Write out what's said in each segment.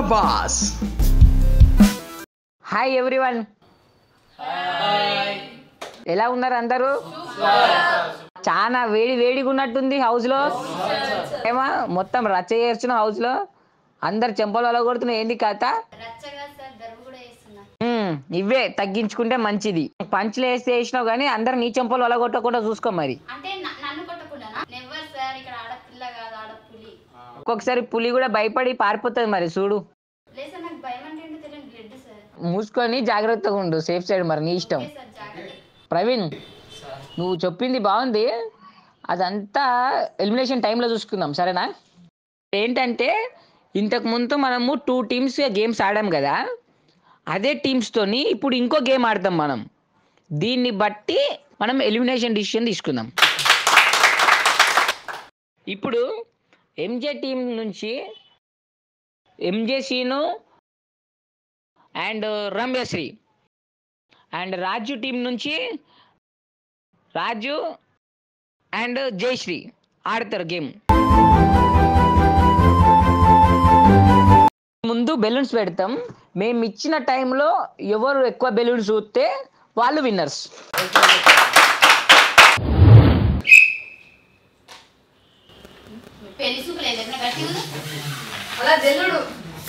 Prabhas hi everyone ఎలా ఉన్నారు అందరూ చాలా వేడి వేడిగా ఉన్నట్టుంది హౌస్ లో ఏమా మొత్తం రచ్చ చేస్తున్న హౌస్ లో అందరు చెంపలు అలా కొడుతున్నాయి ఏంది కథ రచ్చగా సార్ దరువు కూడా వేస్తున్నా ఉమ్, ఇవే తగ్గించుకుంటే మంచిది పంచులు వేస్తే వేసినావు కానీ అందరు నీ చెంపలు అలా కొట్టకుండా చూసుకో మరి అంటే న- నన్ను కొట్టకుండానా నెవర్ సార్ ఇక్కడ ఆడపిల్ల కాదు ఆడపులి ఒక్కొక్కసారి పులి కూడా భయపడి పారిపోతుంది మరి చూడు లేదు సార్ నాకు భయం అంటే ఏంటో తెలియదు బ్లడ్ సార్ మూసుకొని జాగ్రత్తగా ఉండు సేఫ్ సైడ్ మరి నీ ఇష్టం ఓకే సార్ జాగ్రత్త ప్రవీణ్ నువ్వు చెప్పింది బాగుంది అదంతా ఎలిమినేషన్ టైంలో చూసుకుందాం సరేనా ఏంటంటే ఇంతకు ముందు మనము టూ టీమ్స్ గేమ్స్ ఆడాం కదా అదే టీమ్స్తోని ఇప్పుడు ఇంకో గేమ్ ఆడతాం మనం దీన్ని బట్టి మనం ఎలిమినేషన్ డిసిషన్ తీసుకుందాం ఇప్పుడు ఎంజే టీం నుంచి MJ Seenu and Ramyasri and Raju team నుంచి రాజు అండ్ జయశ్రీ ఆడతారు గేమ్ ముందు బెలూన్స్ పెడతాం మేము ఇచ్చిన టైంలో ఎవరు ఎక్కువ బెలూన్స్ చూస్తే వాళ్ళు విన్నర్స్ పెళ్లి సూపు లేదు ఎక్కడ గట్టి ఉంది అలా జల్లుడు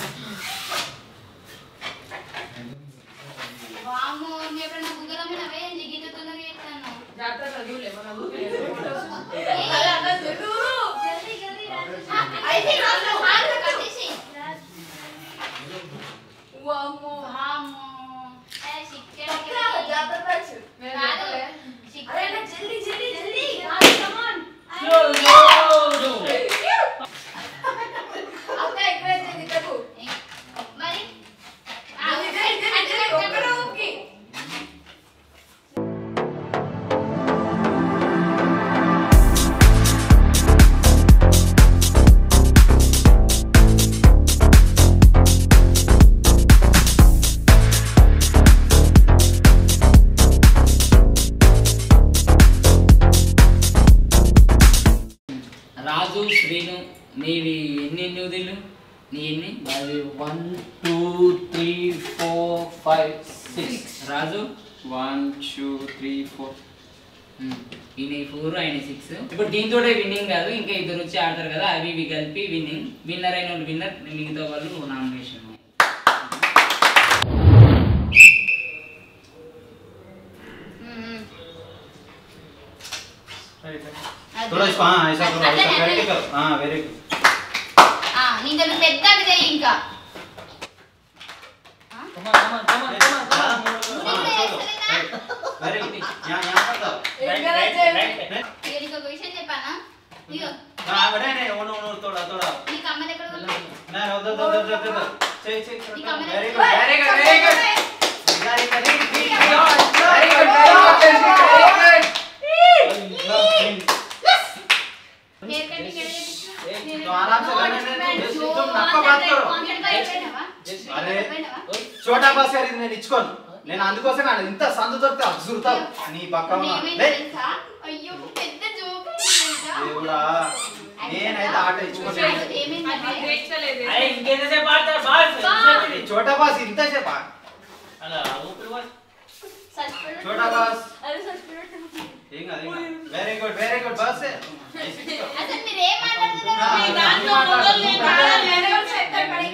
వాము నువ్వు ఎప్పుడైనా గుగ్గలమైన అవే లిగిత తొందరగా చేస్తాను జాగ్రత్తగా చూడలే మన అలా అలా జల్లు జల్దీ జల్దీ అయితే రాదు హార్ట్ కట్టేసి వామ్మో వాము ఏ చికెన్ జాగ్రత్త కాదు అరే చికెన్ జల్దీ జల్దీ జల్దీ కమ్ ఆన్ అక్క ఇక్కడ దిక్కకు మరి ఎక్కడ ఊపి రాజు శ్రీను నీవి ఎన్ని ఎన్ని ఉదిళ్ళు నీ ఎన్ని అది one two three four five six Raju one two three four um, ఈయన ఫోర్ ఆయన సిక్స్ ఇప్పుడు దీంతో విన్నింగ్ కాదు ఇంకా ఇద్దరు వచ్చి ఆడతారు కదా అవి ఇవి కలిపి విన్నింగ్ విన్నర్ అయిన వాళ్ళు విన్నర్ మిగతా వాళ్ళు నామినేషన్ थोड़ा इसको हाँ ऐसा करो ऐसा करके करो हाँ वेरी गुड ఇంకా నువ్వు పెద్దగా చేయి ఇంకా वेरी गुड यहाँ यहाँ पर दो ఇక నీకు ఒక విషయం చెప్పానా ఇగో हाँ बड़े नहीं ओनो ओनो थोड़ा थोड़ा నీ కమ్మలు ఎక్కడ ఉన్నాయి ना उधर उधर उधर उधर सही सही నీ కమ్మలు वेरी ఎక్కడ गुड ఉన్నాయి? Very good very good very good very hair cutting ఎక్కడ చేయించినావు? तो आराम से करने नहीं జో, तुम नक्का बात करो కాన్సెప్ట్ గా అయిపోయినావా? అరే. అయిపోయినావా? చోటా బాస్ గారి నేను ఇచ్చుకోను నేను అందుకోసం కాదు ఇంత సందు దొరికితే అబ్జురుతావు నీ పక్క ఉన్న- నేనేం లే. తెలుసా? అయ్యో పెద్ద జోక్ దేవుడా నేనైతే ఆట ఇచ్చుకోలేదు ఏమైందంటే ఇంకెంతసేపు ఆడతారు బాగా చోటా బాస్ ఇంతసేపా సస్పెండ్ చోటా బాస్ అది సస్పెండ్ ఏం కాదు very good very good boss అసలు మీరు ఏం మాట్లాడుతున్నారు మీ దాంట్లో మొదలు నేను కాదని నేనే వచ్చి ఎత్తాను పడి.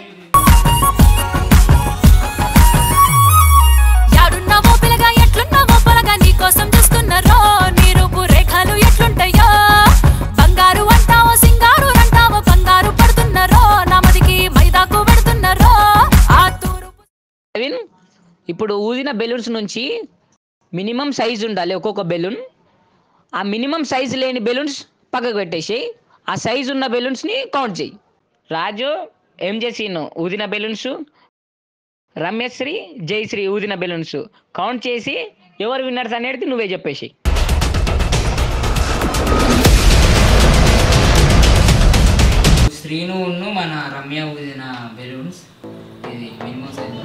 యాడున్నావో పిల్లగా ఎట్లున్నావో పొలగా నీ కోసం చూస్తున్నారో నీ రూపు రేఖలు ఎట్లుంటాయో బంగారు అంటావో సింగారు అంటావో బంగారు పడుతున్నారో నామదికి మైదాకు పెడుతున్నారో ఆ తూరు ప్రవీణ్ ఇప్పుడు ఊదిన బెలూన్స్ నుంచి మినిమం సైజ్ ఉండాలి ఒక్కొక్క బెలూన్ ఆ మినిమం సైజ్ లేని బెలూన్స్ పక్కకు పెట్టేసి ఆ సైజ్ ఉన్న బెలూన్స్ని కౌంట్ చేయి రాజు ఎంజే సీను ఊదిన బెలూన్స్ రమ్యశ్రీ జయశ్రీ ఊదిన బెలూన్స్ కౌంట్ చేసి ఎవరు విన్నర్స్ అనేది నువ్వే చెప్పేసి శ్రీను ఉన్ను మన రమ్య ఊదిన బెలూన్స్ ఇది మినిమం సైజ్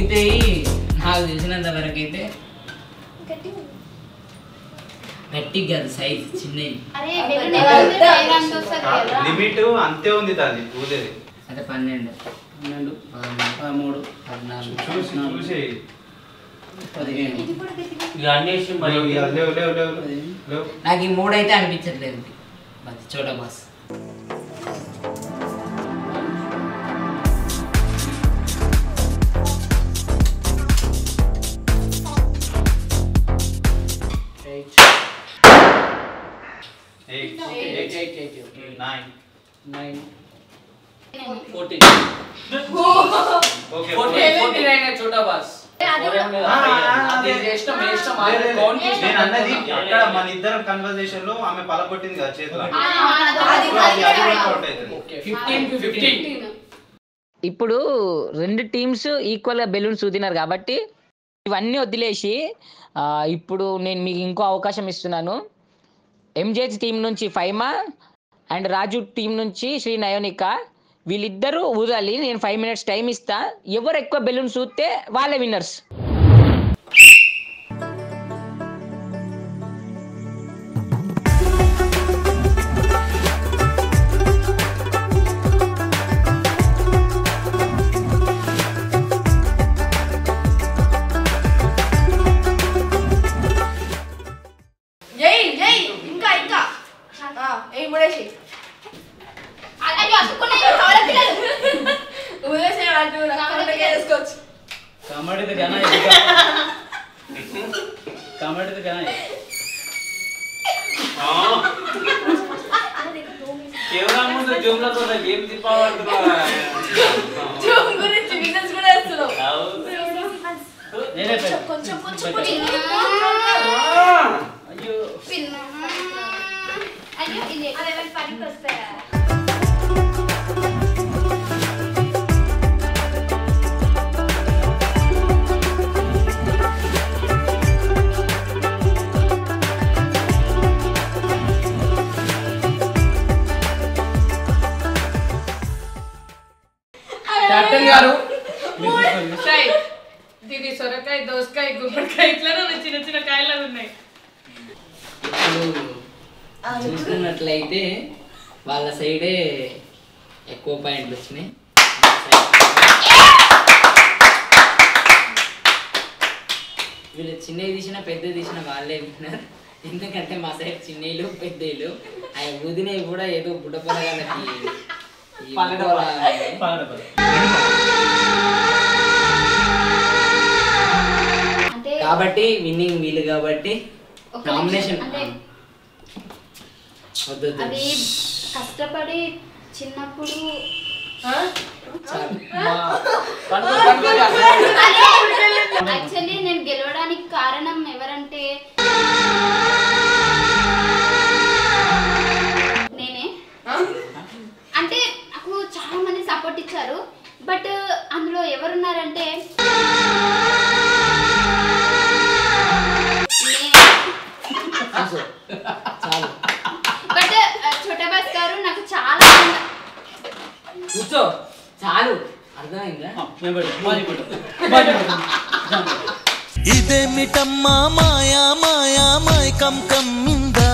ఊగుతాయి నాకు తెలిసినంత వరకు అయితే గట్టి కాదు సైజ్ చిన్నవి అరే బెలూన్ ఎవరైతే సైజ్ అంత వస్తుంది కదా లిమిట్ అంతే ఉంది దాన్ని ఊదేది అంటే పన్నెండు పన్నెండు పదమూడు పదమూడు పద్నాలుగు చూసి చూసి పదిహేను ఇక అన్నేసి మరి లేవు లేవు లేవు లేవు లేవు నాకు ఈ మూడు అయితే అనిపించట్లేదు boss Chota boss eight eight eight eight nine nine నేను. ఫోర్టీన్ ఓకే ఫోర్టీన్ ఫోర్టీన్ అయినా చూడా బాస్ అది ఇష్టం ఇష్టం లే, లే, లే. కౌంట్ చేసి నేను అన్నది అక్కడ మన ఇద్దరం కన్వర్సేషన్ లో ఆమె పలకొట్టింది కదా చేతిలో ఆ, అది- అది అది- అది workout అవుతుంది. ఓకే ఫిఫ్టీన్ ఫిఫ్టీన్ ఇప్పుడు రెండు టీమ్స్ ఈక్వల్గా బెలూన్స్ ఊదినారు కాబట్టి ఇవన్నీ వదిలేసి ఆ, ఇప్పుడు నేను మీకు ఇంకో అవకాశం ఇస్తున్నాను ఎంజేజ్ టీం నుంచి ఫైమా అండ్ రాజు టీం నుంచి శ్రీ నయోనిక వీళ్ళిద్దరూ ఊదాలి నేను ఫైవ్ మినిట్స్ టైం ఇస్తా ఎవరు ఎక్కువ బెలూన్స్ ఊదితే వాళ్ళే విన్నర్స్ జై జై ఇంకా ఇంకా ఆ, ఏ ముడేసి అయ్యో, అతుక్కున్నాయి, కవల పిల్లలు. ఉదయం అటు రకంగా వేసుకోవచ్చు కమడిది గన కమడిది గన కెమెరా ముందు జూమ్లతో గేమ్ తిప్పాలంటున్నా జూమ్ గురించి బిజినెస్ కూడా వేస్తున్నావు నేనే పెట్ట కొంచెం కొంచెం పిన్నా. అయ్యో పిన్నా. అయ్యో, ఇది అదే పనికి వస్తాయా కెప్టెన్ గారు ఫ్రై ఇది సొరకాయ దోసకాయ గుమ్మడికాయ ఇట్లా చిన్న చిన్న కాయలు ఉన్నాయి ఇప్పుడు చూసుకున్నట్లయితే వాళ్ళ సైడే ఎక్కువ పాయింట్లు వచ్చినాయి వీళ్ళు చిన్నవి తీసిన పెద్దవి తీసిన వాళ్ళే విన్నారు ఎందుకంటే మా సైడ్ చిన్నలు పెద్దలు అవి ఊదినవి కూడా ఏదో బుడ్డపొలగాలకి ఈ పల్లెటూరు. బుడ్డపొల- అంటే కాబట్టి విన్నింగ్ వీళ్ళు కాబట్టి ఒక నామినేషన్ నిమిషం, అంటే వద్దు వద్దు. అవి కష్టపడి చిన్నప్పుడు చాలు. యాక్చువల్లీ నేను గెలవడానికి కారణం ఎవరంటే నేనే అంటే నాకు చాలా మంది సపోర్ట్ ఇచ్చారు బట్ అందులో ఎవరున్నారంటే కూర్చో. చాలు బట్ ఛోటా బాస్ గారు నాకు చాలా కూర్చో చాలు అర్థమైందా ఇదేమిటమ్మా మాయా మాయా మైకం కమ్మిందా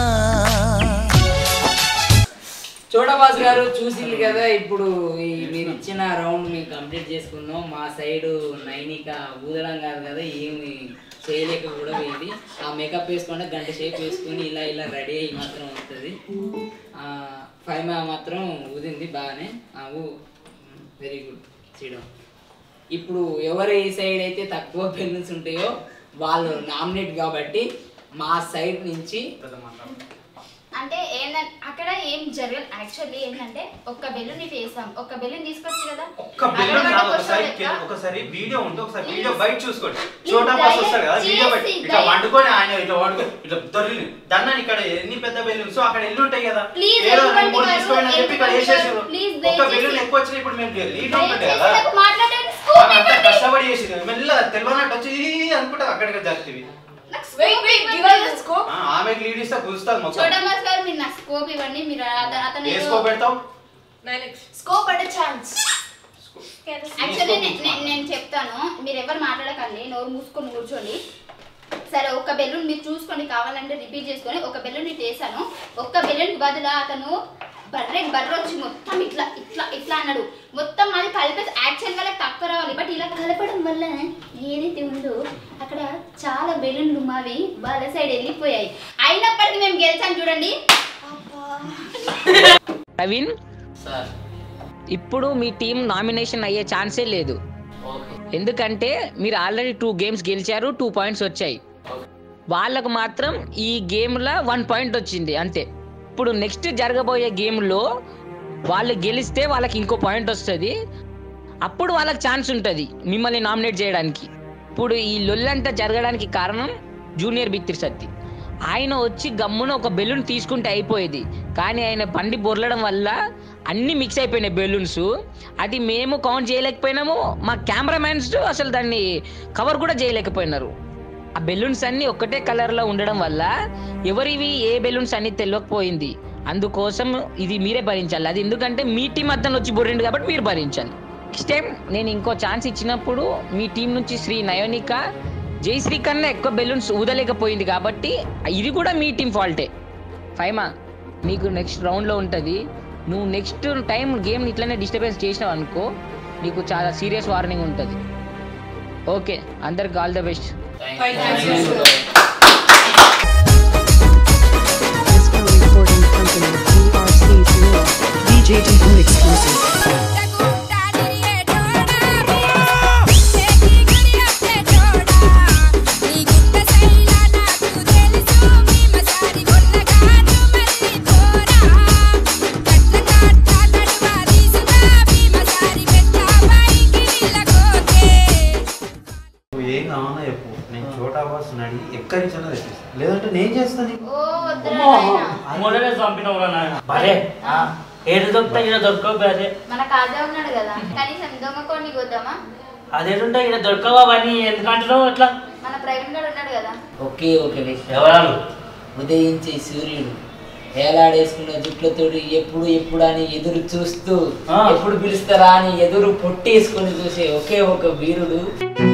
చూడబాస్ గారు చూసింది కదా ఇప్పుడు ఈ మీరు ఇచ్చిన రౌండ్ మేము కంప్లీట్ చేసుకున్నాం మా సైడ్ నైనిక ఊదడం కాదు కదా ఏమి చేయలేక కూడా పోయింది ఆ మేకప్ వేసుకుంటే గంట షేప్ వేసుకుని ఇలా ఇలా రెడీ అయ్యి మాత్రం వస్తుంది ఫైవ్ మాత్రం ఊదింది బాగానే వెరీ గుడ్ చేయడం ఇప్పుడు ఎవరు ఏ సైడ్ అయితే తక్కువ బెలూన్స్ ఉంటాయో వాళ్ళు నామినేట్ కాబట్టి మా సైడ్ నుంచి అంటే ఏంటంటే అక్కడ ఏం జరగదు యాక్చువల్లీ ఏంటంటే ఒక్క బెలూన్ ఇటు వేసాం ఒక్క బెలూన్ తీసుకొచ్చి కదా ఒక్క బెలూన్ కాదు ఒకసారి కింద- ఒకసారి వీడియో ఉంటే ఒకసారి వీడియో బయట చూసుకోండి చోటా బాస్ వస్తారు కదా వీడియో బయట చేసి ఇట్లా దయ- వండుకొని ఆయన ఇట్లా వండుకొని ఇట్లా దొరికి దన్నాని ఇక్కడ ఎన్ని పెద్ద బెలూన్స్ అక్కడ ఎల్లు ఉంటాయి కదా Please, ఏదో ఎందుకంటే రెండు మూడు గారు, తీసుకోండి అని చెప్పి ఇక్కడ ఎందుకంటే వేసేసారు గారు, please, ఒక్క దయచేసి- బెలూన్ ఎక్కువ వచ్చిన ఇప్పుడు మేము లీడ్ ఉంటుండే దయచేసి కదా నాకు మాట్లాడడానికి scope ఆమె అంతా ఇవ్వండి. కష్టపడి చేసింది మెల్లగా తెలియనట్టు వచ్చి ఈ అనుకుంటా అక్కడికి జరుగుతుంది నాకు వెయిట్ scope వెయిట్ ఇవ్వండి. గివ్ అస్ ద స్కోప్ ఆమెకి లీడ్ ఇస్తే గుంజుతుంది మొత్తం చోటా బాస్ గారు మీరు నాకు స్కోప్ ఇవ్వండి మీరు అత- అతను ఏదో- వేసుకో పెడతావు స్కోప్ అంటే ఛాన్స్ యాక్చువల్లీ నేను చెప్తాను మీరు ఎవరు మాట్లాడకండి నోరు మూసుకొని కూర్చోండి సరే ఒక్క బెలూన్ మీరు చూసుకోండి కావాలంటే రిపీట్ చేసుకొని ఒక బెలూన్ ఇటు వేసాను ఒక్క బెలూన్ బదులు అతను బర్రె బర్రె వచ్చి మొత్తం ఇట్లా ఇట్లా ఇట్లా అన్నాడు మొత్తం అది కలిపేసి యాక్చువల్ వాళ్ళకి తక్కువ రావాలి బట్ ఇలా కలపడం వల్ల ఏదైతే ఉందో అక్కడ చాలా బెలూన్లు మావి వాళ్ళ సైడ్ వెళ్ళిపోయాయి అయినప్పటికీ మేము గెలిచాం చూడండి ప్రవీణ్ సార్ ఇప్పుడు మీ టీం నామినేషన్ అయ్యే ఛాన్సే లేదు ఓకే ఎందుకంటే మీరు ఆల్రెడీ టూ గేమ్స్ గెలిచారు టూ పాయింట్స్ వచ్చాయి వాళ్ళకు మాత్రం ఈ గేమ్లో వన్ పాయింట్ వచ్చింది అంతే ఇప్పుడు నెక్స్ట్ జరగబోయే గేమ్లో వాళ్ళు గెలిస్తే వాళ్ళకి ఇంకో పాయింట్ వస్తుంది అప్పుడు వాళ్ళకి ఛాన్స్ ఉంటుంది మిమ్మల్ని నామినేట్ చేయడానికి ఇప్పుడు ఈ లొల్లంతా జరగడానికి కారణం జూనియర్ బిత్తిరి సత్తి ఆయన వచ్చి గమ్మున ఒక బెలూన్ తీసుకుంటే అయిపోయేది కానీ ఆయన బండి బొర్లడం వల్ల అన్ని మిక్స్ అయిపోయినాయి బెలూన్స్ అది మేము కౌంట్ చేయలేకపోయినాము మా కెమెరామ్యాన్స్ అసలు దాన్ని కవర్ కూడా చేయలేకపోయినారు ఆ బెలూన్స్ అన్ని ఒకటే కలర్లో ఉండడం వల్ల ఎవరివి ఏ బెలూన్స్ అని తెలియకపోయింది అందుకోసం ఇది మీరే భరించాలి అది ఎందుకంటే మీ టీం అతను వచ్చి బొర్రిండు కాబట్టి మీరు భరించాలి నెక్స్ట్ టైం నేను ఇంకో ఛాన్స్ ఇచ్చినప్పుడు మీ టీం నుంచి శ్రీ నయోనిక జయశ్రీ కన్నా ఎక్కువ బెలూన్స్ ఊదలేకపోయింది కాబట్టి ఇది కూడా మీ టీం ఫాల్టే ఫైమా నీకు నెక్స్ట్ రౌండ్లో ఉంటుంది నువ్వు నెక్స్ట్ టైం గేమ్ ఇట్లనే డిస్టర్బెన్స్ చేసినావు అనుకో నీకు చాలా సీరియస్ వార్నింగ్ ఉంటుంది ఓకే అందరికి all the best Disco Recording Company, DRC Floor, DJ Tinkle Exclusive. నువ్వు ఏం కావాలో చెప్పు నేను చోటా బాస్ అడిగి ఎక్కడి నుంచి తెప్పిస్తాను లేదంటే నేను చేస్తాను నీకు. ఓ వద్దురా నాయనా. మొదలే చంపినవురా నాయన భలే ఏడు దొరుకుతా ఇక్కడ దొరకవు అదే మన కాజా ఉన్నాడు కదా కనీసం దొంగ కొన్ని కొద్దామా అదేంటంటే ఇక్కడ దొరకవా అవన్నీ ఎందుకంటున్నావు అట్లా మన ప్రవీణ్ గారు ఉన్నాడు కదా ఓకే ఓకే ఎవరాలు ఉదయించే సూర్యుడు వేలాడేసుకున్న జుట్లతోడు ఎప్పుడు ఎప్పుడు అని ఎదురు చూస్తూ ఆ. ఎప్పుడు పిలుస్తారా అని ఎదురు పొట్టేసుకొని చూసే ఒకే ఒక వీరుడు